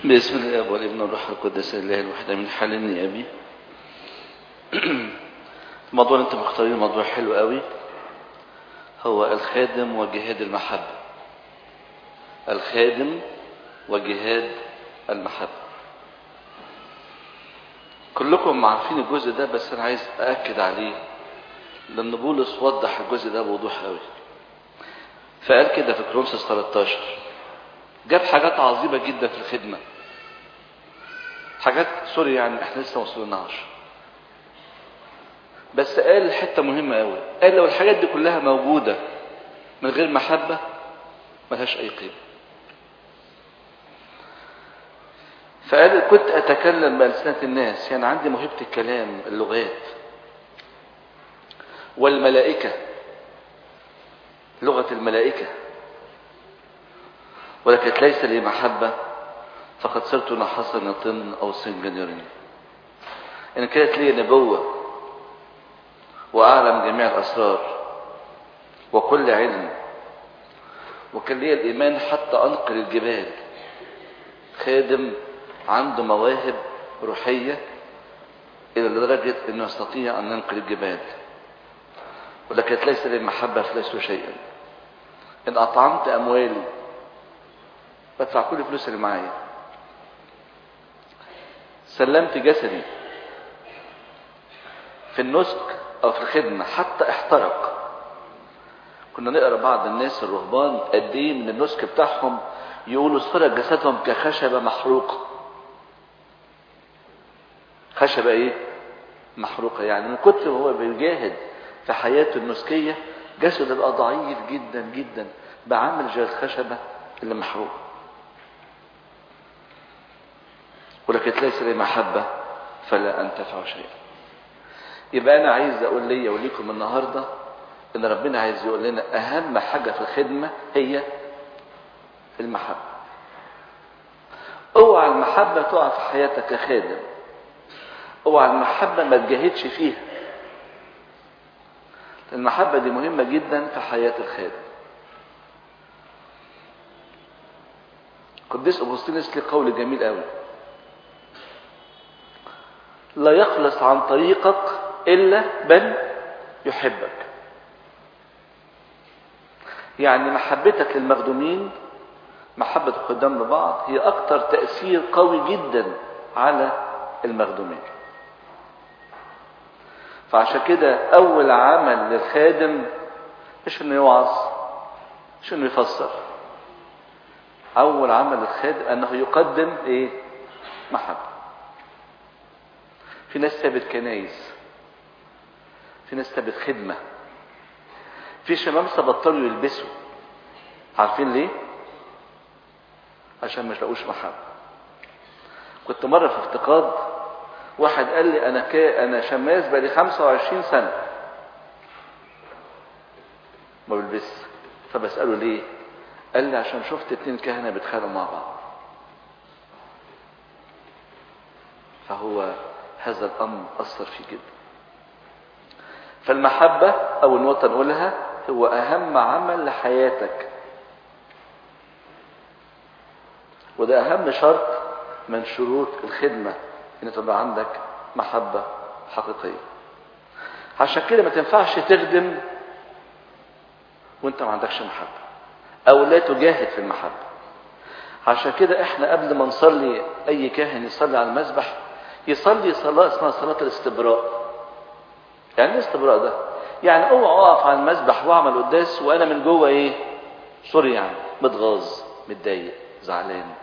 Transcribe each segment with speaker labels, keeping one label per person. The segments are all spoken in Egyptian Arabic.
Speaker 1: باسم الاب والابن والروح القدس الاله الواحد من حلني ابي الموضوع اللي انتم مختارين موضوع حلو قوي هو الخادم وجهاد المحبه الخادم وجهاد المحبه كلكم عارفين الجزء ده بس انا عايز ااكد عليه لان بولس وضح الجزء ده بوضوح قوي فقال كده في كرونسوس 13 جاب حاجات عظيمه جدا في الخدمه حاجات سوري يعني احنا لسه ما وصلناش بس قال حته مهمه قوي قال لو الحاجات دي كلها موجوده من غير محبه ملهاش اي قيمه فقال كنت اتكلم بألسنة الناس يعني عندي موهبة الكلام اللغات والملائكة لغة الملائكة ولكن ليس لي محبة فقد صرت نحاسا يطن أو سنجنير إن كانت لي نبوة وأعلم جميع الأسرار وكل علم وكان لي الإيمان حتى أنقل الجبال خادم عنده مواهب روحية إلى درجة أنه يستطيع أن ينقل الجبال ولكن ليس لي محبة فليس شيئا إن أطعمت أموالي بدفع كل فلوس اللي معايا سلمت جسدي في النسك أو في الخدمة حتى احترق كنا نقرا بعض الناس الرهبان قد ايه من النسك بتاعهم يقولوا صار جسدهم كخشبه محروقه خشبه ايه محروقه يعني من كتر ما هو بيجاهد في حياته النسكيه جسده بقى ضعيف جدا جدا بعمل زي الخشبه اللي محروقه ولكن ليس لي محبه فلا انتفع شيئا يبقى انا عايز اقول ليا وليكم النهارده ان ربنا عايز يقول لنا اهم حاجه في الخدمه هي المحبه اوعى المحبه تقع في حياتك كخادم اوعى المحبه ما تجاهدش فيها المحبه دي مهمه جدا في حياه الخادم قديس اغسطينوس ليه قول جميل قوي لا يخلص عن طريقك الا من يحبك يعني محبتك للمخدومين محبة الخدام لبعض هي أكتر تأثير قوي جدا على المخدومين فعشان كده أول عمل للخادم مش إنه يوعظ مش إنه يفسر أول عمل للخادم أنه يقدم إيه؟ محبة في ناس سابت كنايس في ناس سابت خدمه في شمامسة بطلوا يلبسوا عارفين ليه عشان مش لاقوش محبة كنت مرة في افتقاد واحد قال لي انا كا انا شماس بقالي 25 سنة ما بلبس فبسأله ليه قال لي عشان شفت اتنين كهنة بيتخانقوا مع بعض فهو هذا الامر اثر فيه جدا فالمحبة او النقطة نقولها هو اهم عمل لحياتك وده اهم شرط من شروط الخدمة ان تبقى عندك محبة حقيقية عشان كده ما تنفعش تخدم وانت ما عندكش محبة او لا تجاهد في المحبة عشان كده احنا قبل ما نصلي اي كاهن يصلي على المذبح يصلي صلاة اسمها صلاة الاستبراء يعني ايه الاستبراء ده يعني اوعى اقف على المذبح واعمل قداس وانا من جوه ايه سوري يعني متغاظ متضايق زعلان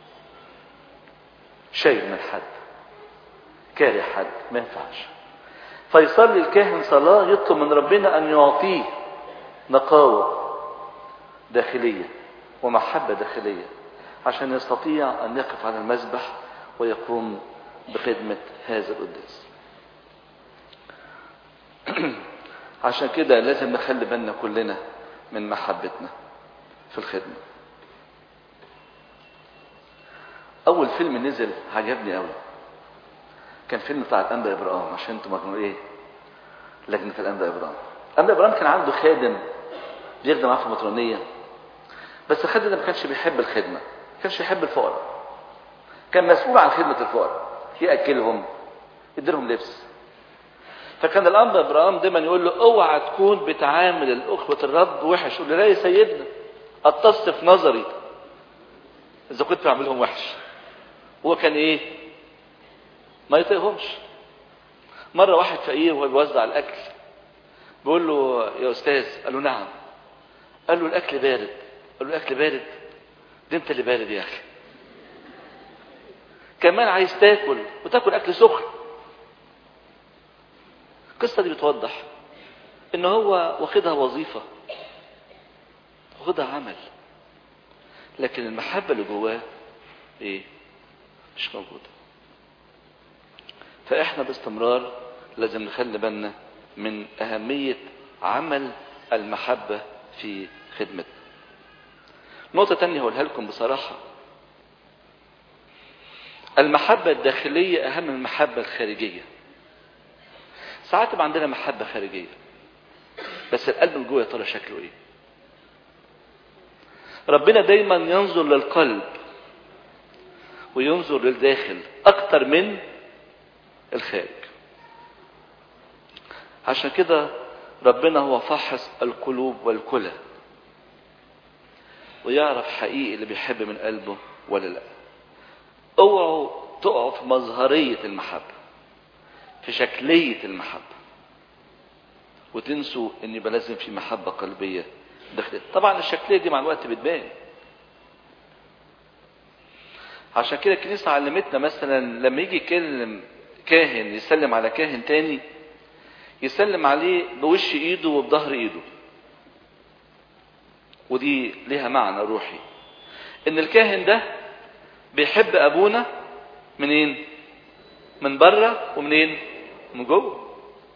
Speaker 1: شايل من حد كاره حد ما ينفعش فيصلي الكاهن صلاة يطلب من ربنا أن يعطيه نقاوة داخلية ومحبة داخلية عشان يستطيع أن يقف على المذبح ويقوم بخدمة هذا القداس عشان كده لازم نخلي بالنا كلنا من محبتنا في الخدمة أول فيلم نزل عجبني قوي كان فيلم بتاع الأنبا إبراهيم عشان انتوا ما تقولوا إيه لجنة الأنبا إبراهيم الأنبا إبراهيم كان عنده خادم بيخدم معاه في المطرانية بس الخادم ده ما كانش بيحب الخدمة ما كانش يحب الفقراء كان مسؤول عن خدمة الفقراء يأكلهم يديلهم لبس فكان الأب إبراهيم دايما يقول له اوعى تكون بتعامل الأخوة الرب وحش يقول له لا يا سيدنا قطست في نظري إذا كنت بعملهم وحش هو كان إيه؟ ما يطيقهمش مرة واحد فقير وهو بيوزع الأكل بيقول له يا أستاذ قال له نعم قال له الأكل بارد قال له الأكل بارد ده أنت اللي بارد يا أخي كمان عايز تاكل وتاكل أكل سخن القصة دي بتوضح إن هو واخدها وظيفة واخدها عمل لكن المحبة اللي جواه إيه؟ مش موجودة فإحنا باستمرار لازم نخلي بالنا من أهمية عمل المحبة في خدمتنا نقطة تانية هقولها لكم بصراحة المحبة الداخلية أهم من المحبة الخارجية ساعات يبقى عندنا محبة خارجية بس القلب من جوه يا ترى شكله ايه ربنا دايما ينظر للقلب وينظر للداخل اكتر من الخارج عشان كده ربنا هو فاحص القلوب والكلى ويعرف حقيقي اللي بيحب من قلبه ولا لا اوعوا تقعوا في مظهرية المحبة في شكلية المحبة وتنسوا ان يبقى لازم في محبة قلبية داخلية طبعا الشكلية دي مع الوقت بتبان عشان كده الكنيسة علمتنا مثلا لما يجي يكلم كاهن يسلم على كاهن تاني يسلم عليه بوش ايده وبظهر ايده ودي ليها معنى روحي ان الكاهن ده بيحب ابونا منين من بره ومنين من جوه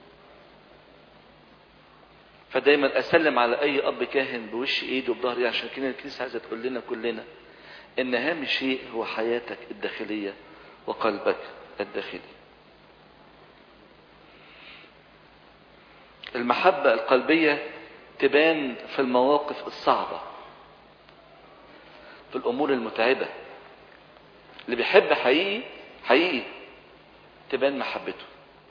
Speaker 1: فدايما اسلم على اي اب كاهن بوش ايده وبظهر عشان كده الكنيسه عايزه تقول لنا كلنا ان اهم شيء هو حياتك الداخليه وقلبك الداخلي المحبة القلبية تبان في المواقف الصعبة في الأمور المتعبة اللي بيحب حقيقي حقيقي تبان محبته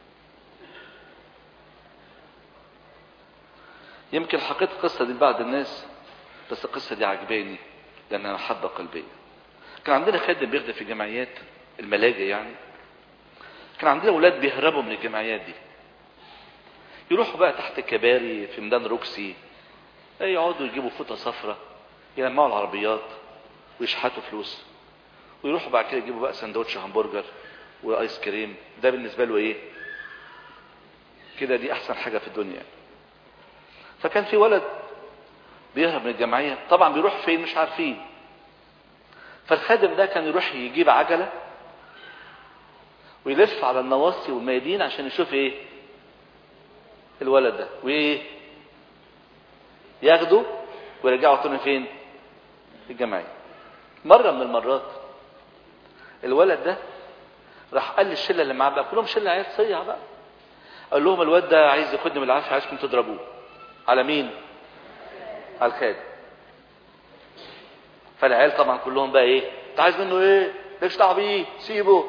Speaker 1: يمكن حكيت القصة دي لبعض الناس بس القصة دي عجباني لأنها محبة قلبية كان عندنا خادم بيخدم في جمعيات الملاجئ يعني كان عندنا ولاد بيهربوا من الجمعيات دي يروحوا بقى تحت الكباري في ميدان روكسي يقعدوا يجيبوا فوطه صفرة يلمعوا العربيات ويشحتوا فلوس ويروحوا بعد كده يجيبوا بقى سندوتش همبرجر وايس كريم ده بالنسبه له ايه كده دي احسن حاجه في الدنيا فكان في ولد بيهرب من الجمعيه طبعا بيروح فين مش عارفين فالخادم ده كان يروح يجيب عجله ويلف على النواصي والميادين عشان يشوف ايه الولد ده وايه ياخده ويرجعه تاني فين الجمعية مرة من المرات الولد ده راح قال للشلة اللي معاه بقى كلهم شلة عيال صيع بقى قال لهم الواد ده عايز ياخدني بالعافية عايزكم تضربوه على مين على الخادم فالعيال طبعا كلهم بقى ايه انت عايز منه ايه ليش دعوه بيه سيبه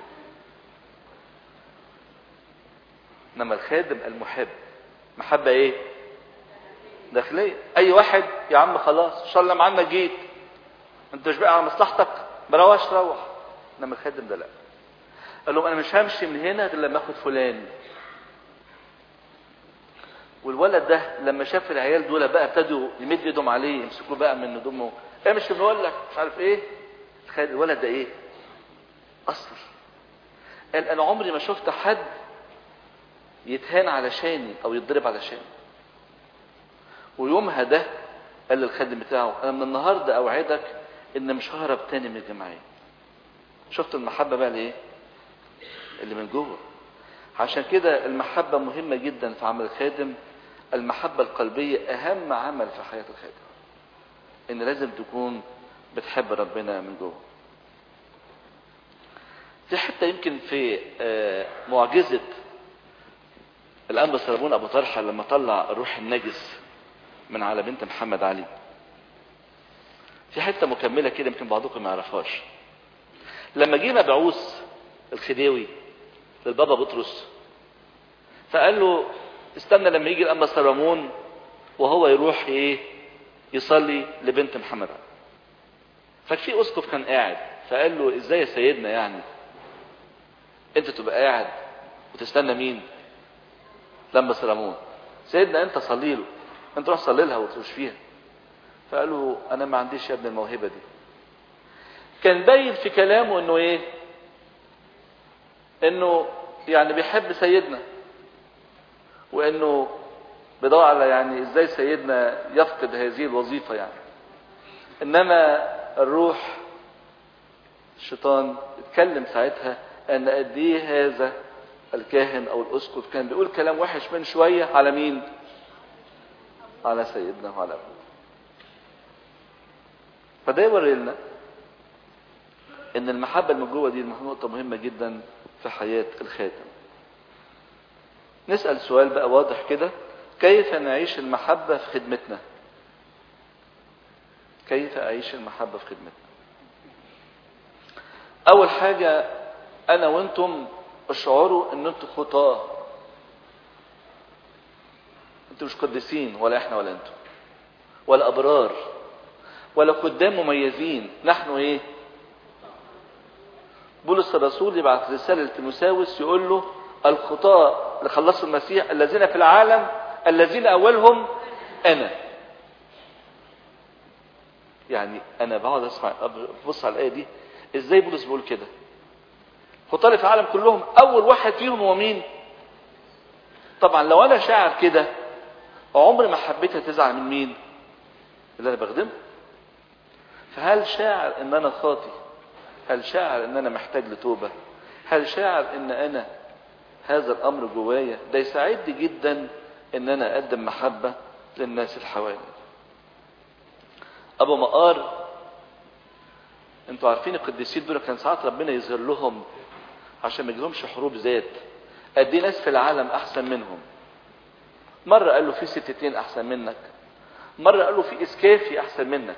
Speaker 1: انما الخادم المحب محبة ايه داخلية اي واحد يا عم خلاص ان شاء الله معانا جيت انت مش بقى على مصلحتك بروح روح انما الخادم ده لا قال لهم انا مش همشي من هنا غير لما اخد فلان والولد ده لما شاف العيال دول بقى ابتدوا يمد ايدهم عليه يمسكوه بقى من هدومه امشي بنقول لك مش عارف ايه الولد ده ايه اصل قال انا عمري ما شفت حد يتهان علشاني او يتضرب علشاني ويومها ده قال للخادم بتاعه انا من النهارده اوعدك ان مش ههرب تاني من الجمعيه شفت المحبه بقى ليه اللي من جوه عشان كده المحبه مهمه جدا في عمل الخادم المحبه القلبيه اهم عمل في حياه الخادم ان لازم تكون بتحب ربنا من جوه في حتى يمكن في معجزه الأنبا سلمون أبو طلحة لما طلع الروح النجس من على بنت محمد علي في حتة مكملة كده يمكن بعضكم ما يعرفهاش لما جه مبعوث الخديوي للبابا بطرس فقال له استنى لما يجي الأنبا سلمون وهو يروح ايه يصلي لبنت محمد ففي اسقف كان قاعد فقال له ازاي يا سيدنا يعني انت تبقى قاعد وتستنى مين لما سلمون سيدنا انت صلي له انت روح صلي لها وتروش فيها فقال له انا ما عنديش يا ابن الموهبه دي كان باين في كلامه انه ايه انه يعني بيحب سيدنا وانه بيدور على يعني ازاي سيدنا يفقد هذه الوظيفه يعني انما الروح الشيطان اتكلم ساعتها ان قد ايه هذا الكاهن او الاسقف كان بيقول كلام وحش من شويه على مين على سيدنا وعلى ابوه فده يوري لنا ان المحبه اللي من جوه دي نقطه مهمه جدا في حياه الخاتم نسال سؤال بقى واضح كده كيف نعيش المحبه في خدمتنا كيف اعيش المحبه في خدمتنا اول حاجه انا وانتم اشعروا ان انتم خطاه انتم مش قديسين ولا احنا ولا انتم ولا ابرار ولا قدام مميزين نحن ايه بولس الرسول يبعث رسالة لتيموساوس يقول له الخطاة اللي خلصوا المسيح الذين في العالم الذين أولهم أنا يعني أنا بقعد أسمع بص على الآية دي إزاي بولس بيقول كده خطاة اللي في العالم كلهم أول واحد فيهم هو مين طبعا لو أنا شاعر كده عمري ما حبيت تزعل من مين اللي أنا بخدمه فهل شاعر ان انا خاطي هل شاعر ان انا محتاج لتوبة هل شاعر ان انا هذا الامر جوايا ده يساعدني جدا ان انا اقدم محبة للناس اللي حوالي ابو مقار انتوا عارفين القديسين دول كان ساعات ربنا يظهر لهم عشان ما يجيلهمش حروب ذات قد ايه ناس في العالم احسن منهم مرة قال له في ستتين احسن منك مرة قال له في اسكافي احسن منك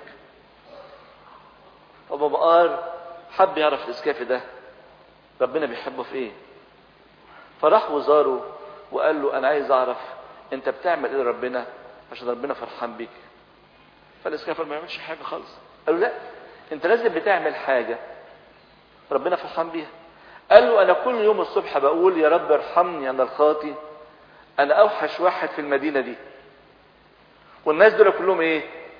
Speaker 1: ابو بقار حب يعرف الاسكافي ده ربنا بيحبه في ايه فراح وزاره وقال له انا عايز اعرف انت بتعمل ايه لربنا عشان ربنا فرحان بيك فالاسكافي ما يعملش حاجه خالص قال له لا انت لازم بتعمل حاجه ربنا فرحان بيها قال له انا كل يوم الصبح بقول يا رب ارحمني انا الخاطي انا اوحش واحد في المدينه دي والناس دول كلهم ايه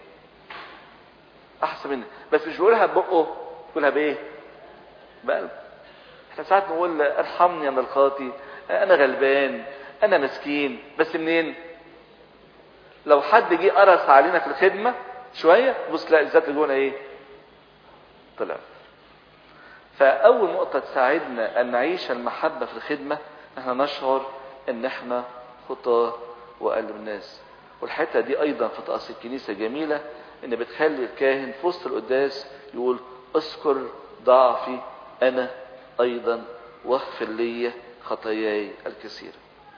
Speaker 1: احسن مني بس مش بيقولها ببقه بيقولها بايه بقلب احنا ساعات نقول ارحمني انا الخاطي انا غلبان انا مسكين بس منين لو حد جه قرص علينا في الخدمه شويه بص لا الذات اللي جوانا ايه طلع فاول نقطه تساعدنا ان نعيش المحبه في الخدمه احنا نشعر ان احنا خطاه وقلب الناس والحته دي ايضا في طقس الكنيسه جميله ان بتخلي الكاهن في وسط القداس يقول اذكر ضعفي انا ايضا واغفر لي خطاياي الكثيره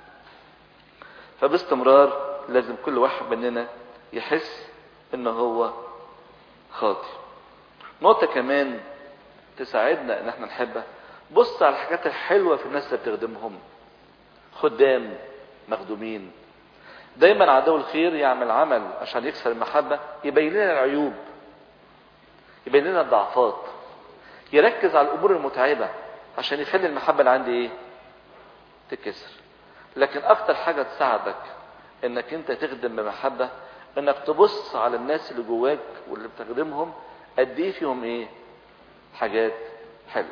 Speaker 1: فباستمرار لازم كل واحد مننا يحس ان هو خاطي نقطة كمان تساعدنا ان احنا نحبها بص على الحاجات الحلوة في الناس اللي بتخدمهم خدام مخدومين دايما عدو الخير يعمل عمل عشان يكسر المحبة يبين لنا العيوب يبين لنا الضعفات يركز على الامور المتعبة عشان يخلي المحبة اللي عندي ايه تكسر لكن اكتر حاجة تساعدك انك انت تخدم بمحبة انك تبص على الناس اللي جواك واللي بتخدمهم قد ايه فيهم ايه حاجات حلوة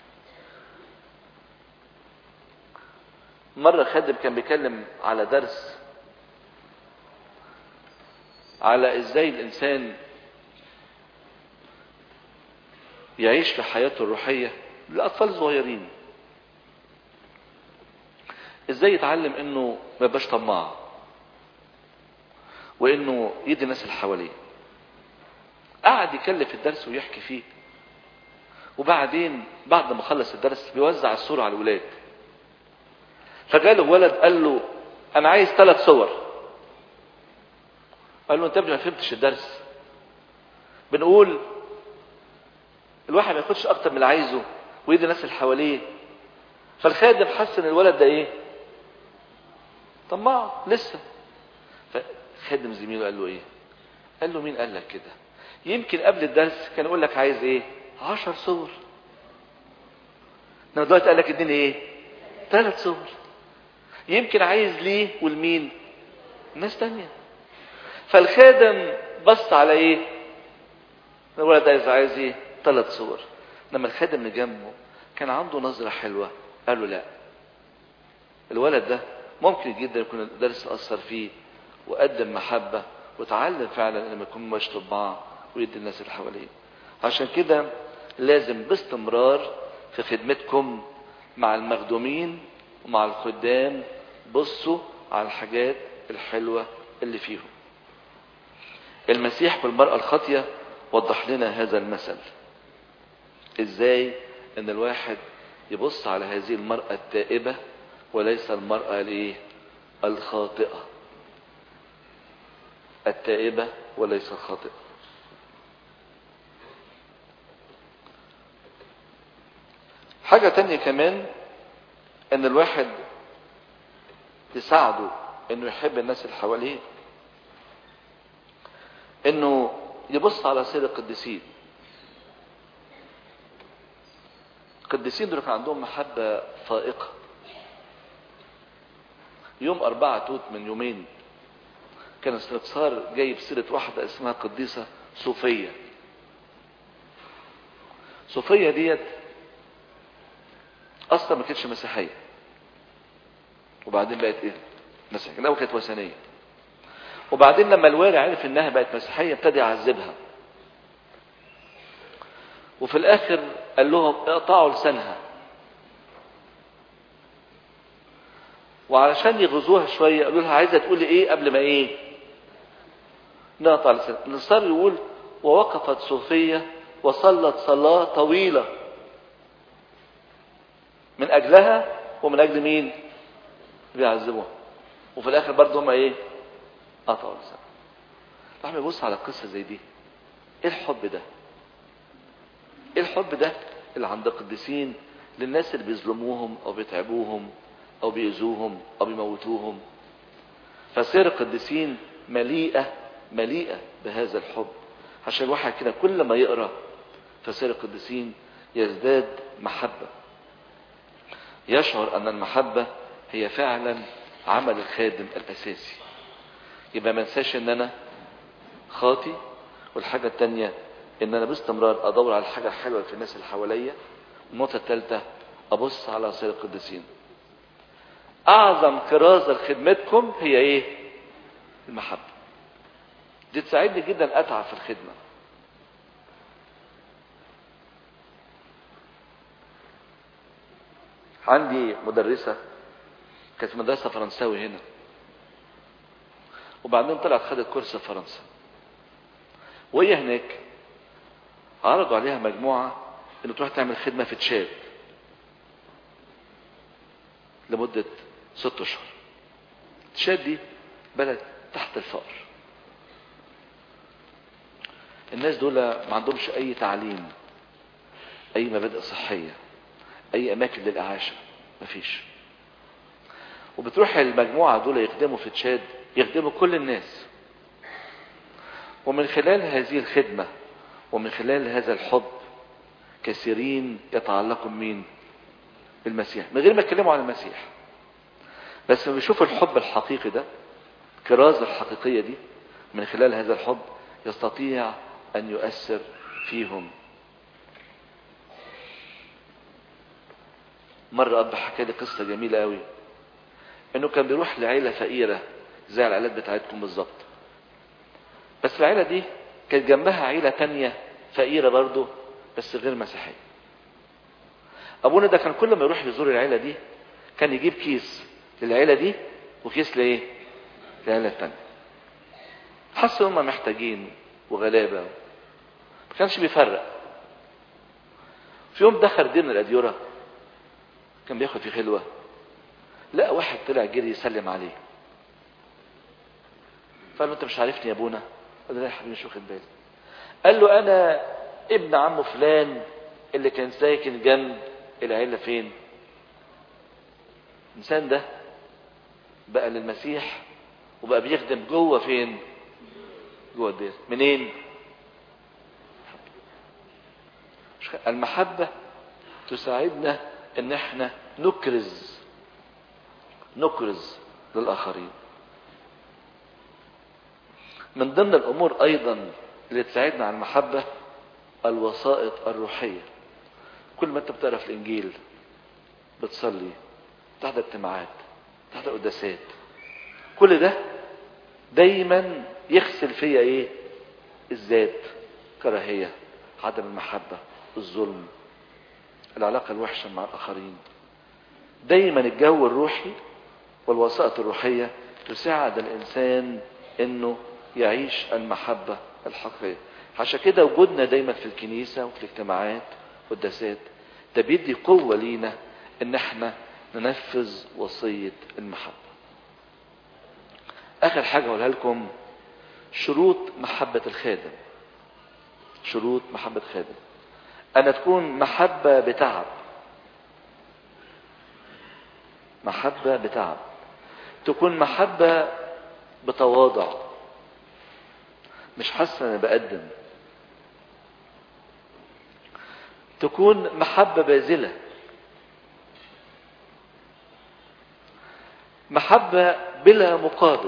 Speaker 1: مرة خادم كان بيتكلم على درس على ازاي الانسان يعيش في حياته الروحية لأطفال صغيرين ازاي يتعلم انه ما يبقاش طماع وانه يدي الناس اللي حواليه قعد يكلف الدرس ويحكي فيه وبعدين بعد ما خلص الدرس بيوزع الصورة على الولاد فجاله ولد قال له انا عايز ثلاث صور قال له انت ما فهمتش الدرس بنقول الواحد ما ياخدش اكتر من اللي عايزه ويدي الناس اللي حواليه فالخادم حس ان الولد ده ايه طماع لسه فخادم زميله قال له ايه قال له مين قال لك كده يمكن قبل الدرس كان يقول لك عايز ايه عشر صور انما دلوقتي قال لك اديني ايه ثلاث صور يمكن عايز ليه والمين ناس تانية فالخادم بص على ايه الولد عايز عايز ايه ثلاث صور لما الخادم اللي جنبه كان عنده نظرة حلوة قال له لا الولد ده ممكن جدا يكون الدرس أثر فيه وقدم محبة وتعلم فعلا لما يكون مش طباع ويدي الناس اللي حواليه عشان كده لازم باستمرار في خدمتكم مع المخدومين ومع الخدام بصوا على الحاجات الحلوة اللي فيهم المسيح والمرأة الخاطية وضح لنا هذا المثل ازاي ان الواحد يبص على هذه المرأة التائبة وليس المرأة الايه الخاطئة التائبة وليس الخاطئة حاجة تانية كمان ان الواحد تساعده انه يحب الناس اللي حواليه انه يبص على سير القديسين القديسين دول كان عندهم محبة فائقة يوم أربعة توت من يومين كان استفسار جايب سيرة واحدة اسمها قديسة صوفية صوفية ديت أصلا ما كانتش مسيحية وبعدين بقت إيه؟ مسيحية الأول كانت وثنية وبعدين لما الوالي عرف إنها بقت مسيحية ابتدى يعذبها وفي الآخر قال لهم اقطعوا لسانها وعلشان يغزوها شوية قالوا لها عايزة تقولي ايه قبل ما ايه نقطع لسانها النصار يقول ووقفت صوفية وصلت صلاة طويلة من اجلها ومن اجل مين بيعذبوها وفي الاخر برضه هم ايه قطعوا لسانها الواحد يبص على قصة زي دي ايه الحب ده ايه الحب ده اللي عند القديسين للناس اللي بيظلموهم او بيتعبوهم او بيأذوهم او بيموتوهم فسير القديسين مليئة مليئة بهذا الحب عشان الواحد كده كل ما يقرأ فسير القديسين يزداد محبة يشعر ان المحبة هي فعلا عمل الخادم الاساسي يبقى ما انساش ان انا خاطي والحاجة التانية ان انا باستمرار ادور على الحاجة الحلوة في الناس اللي حواليا النقطة الثالثة ابص على سير القديسين اعظم كرازة لخدمتكم هي ايه المحبة دي تساعدني جدا اتعب في الخدمة عندي مدرسة كانت مدرسة فرنساوي هنا وبعدين طلعت خدت كورس في فرنسا وهي هناك عرضوا عليها مجموعة انه تروح تعمل خدمة في تشاد لمدة ست اشهر تشاد دي بلد تحت الفقر الناس دول ما عندهمش اي تعليم اي مبادئ صحية اي اماكن للاعاشة مفيش وبتروح المجموعة دول يخدموا في تشاد يخدموا كل الناس ومن خلال هذه الخدمة ومن خلال هذا الحب كثيرين يتعلقون مين بالمسيح من غير ما يتكلموا عن المسيح بس لما بيشوفوا الحب الحقيقي ده الكرازة الحقيقية دي من خلال هذا الحب يستطيع أن يؤثر فيهم مرة أب حكى لي قصة جميلة قوي إنه كان بيروح لعيلة فقيرة زي العائلات بتاعتكم بالظبط بس العيلة دي كانت جنبها عيلة تانية فقيرة برضه بس غير مسيحية أبونا ده كان كل ما يروح يزور العيلة دي كان يجيب كيس للعيلة دي وكيس لإيه؟ للعيلة التانية حس هم محتاجين وغلابة ما كانش بيفرق في يوم دخل دير من الأديرة كان بياخد في خلوة لقى واحد طلع جري يسلم عليه فقال له انت مش عارفني يا ابونا قال له لا يا حبيبي مش واخد بالي قال له انا ابن عمه فلان اللي كان ساكن جنب العيلة فين الإنسان ده بقى للمسيح وبقى بيخدم جوه فين جوه الدير منين المحبة تساعدنا ان احنا نكرز نكرز للآخرين من ضمن الأمور أيضا اللي تساعدنا على المحبة الوسائط الروحية كل ما أنت بتقرأ في الإنجيل بتصلي تحضر اجتماعات تحضر قداسات كل ده دايما يغسل فيا ايه الذات كراهية عدم المحبة الظلم العلاقة الوحشة مع الآخرين دايما الجو الروحي والوسائط الروحية تساعد الإنسان إنه يعيش المحبة الحقيقية عشان كده وجودنا دايما في الكنيسة وفي الاجتماعات والدسات ده بيدي قوة لينا إن احنا ننفذ وصية المحبة آخر حاجة أقولها لكم شروط محبة الخادم شروط محبة الخادم أن تكون محبة بتعب محبة بتعب تكون محبة بتواضع مش حاسة أنا بقدم تكون محبة باذلة محبة بلا مقابل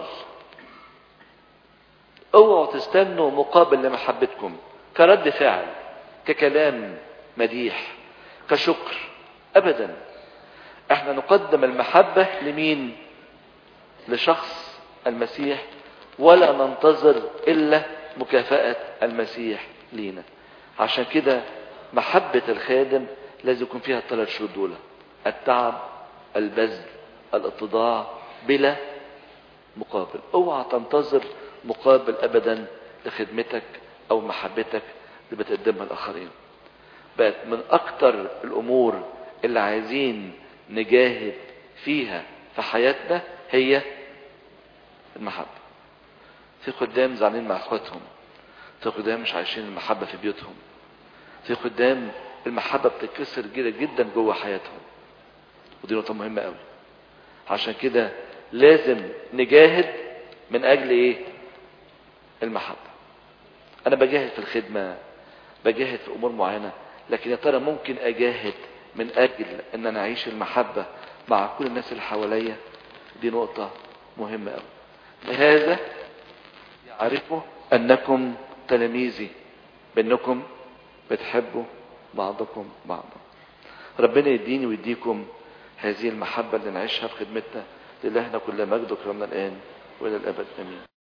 Speaker 1: اوعوا تستنوا مقابل لمحبتكم كرد فعل ككلام مديح كشكر ابدا احنا نقدم المحبة لمين لشخص المسيح ولا ننتظر الا مكافأة المسيح لينا عشان كده محبة الخادم لازم يكون فيها الثلاث شروط دول التعب البذل الاتضاع بلا مقابل اوعى تنتظر مقابل ابدا لخدمتك او محبتك اللي بتقدمها الاخرين بقت من اكتر الامور اللي عايزين نجاهد فيها في حياتنا هي المحبة في خدام زعلانين مع اخواتهم في خدام مش عايشين المحبة في بيوتهم في خدام المحبة بتتكسر جدا جدا جوه حياتهم ودي نقطة مهمة قوي عشان كده لازم نجاهد من اجل ايه المحبة انا بجاهد في الخدمة بجاهد في امور معينة لكن يا ترى ممكن اجاهد من اجل ان انا اعيش المحبة مع كل الناس اللي حواليا دي نقطة مهمة قوي لهذا يعرفوا انكم تلاميذي بانكم بتحبوا بعضكم بعضا ربنا يديني ويديكم هذه المحبة اللي نعيشها في خدمتنا لله كل مجد وكرمنا الآن وإلى الأبد آمين